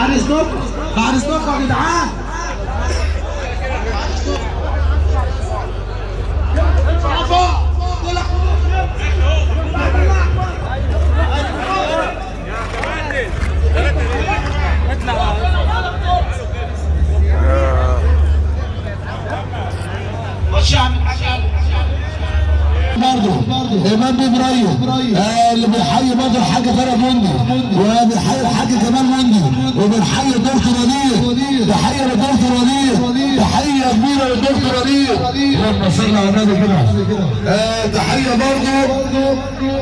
بعد اذنكم بعد اذنكم يا جدعان خش يا عم الحاج برضه امام ابراهيم آه اللي بيحيي برضه الحاج فرج مندي وبيحيي الحاج كمال مندي وبنحيي الدكتور وليد تحيه للدكتور وليد تحيه كبيره للدكتور وليد اللهم صل على النبي كده آه تحيه برضه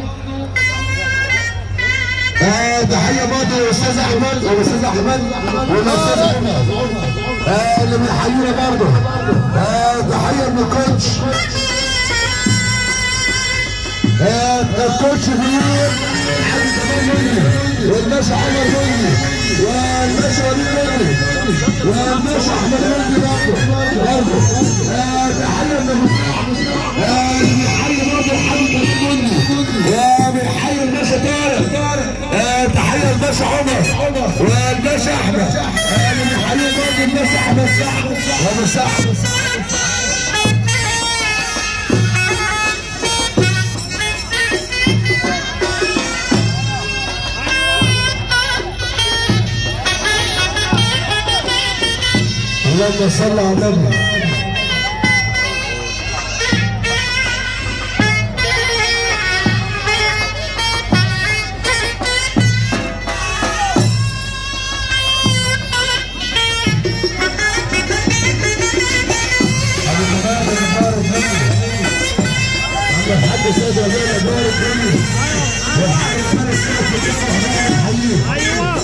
آه تحيه برضه للاستاذ احمد والاستاذ احمد والاستاذ احمد آه اللي بيحيينا برضه آه تحيه من الكوتش الكوتش بيقول حاج كمال مني والباشا عمر مني والباشا وليد مني والباشا احمد مني برضه برضه تحيه من المسرح بيحيي برضه الحاج كمال مني وبيحيي الباشا طارق تحيه الباشا عمر والباشا احمد بيحيي برضه الباشا احمد سعد وابو سعد اللهم صل على النبي الحاج سيد ربيع بارك فيه والحاج فارس سيد ايوه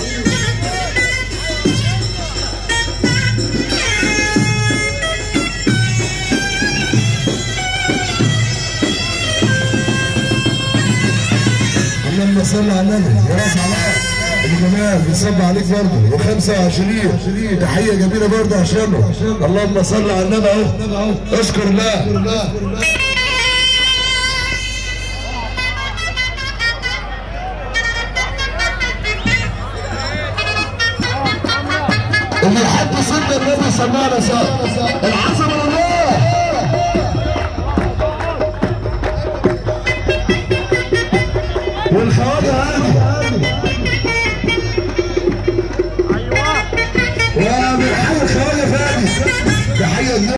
اللهم صل على النبي يا راس علاء الجمال بيصب عليك برضه و25 تحيه جميله برضه عشانه اللهم صل على النبي اهو اشكر الله اللي يحب سنة النبي صلى الله عليه وسلم العظمه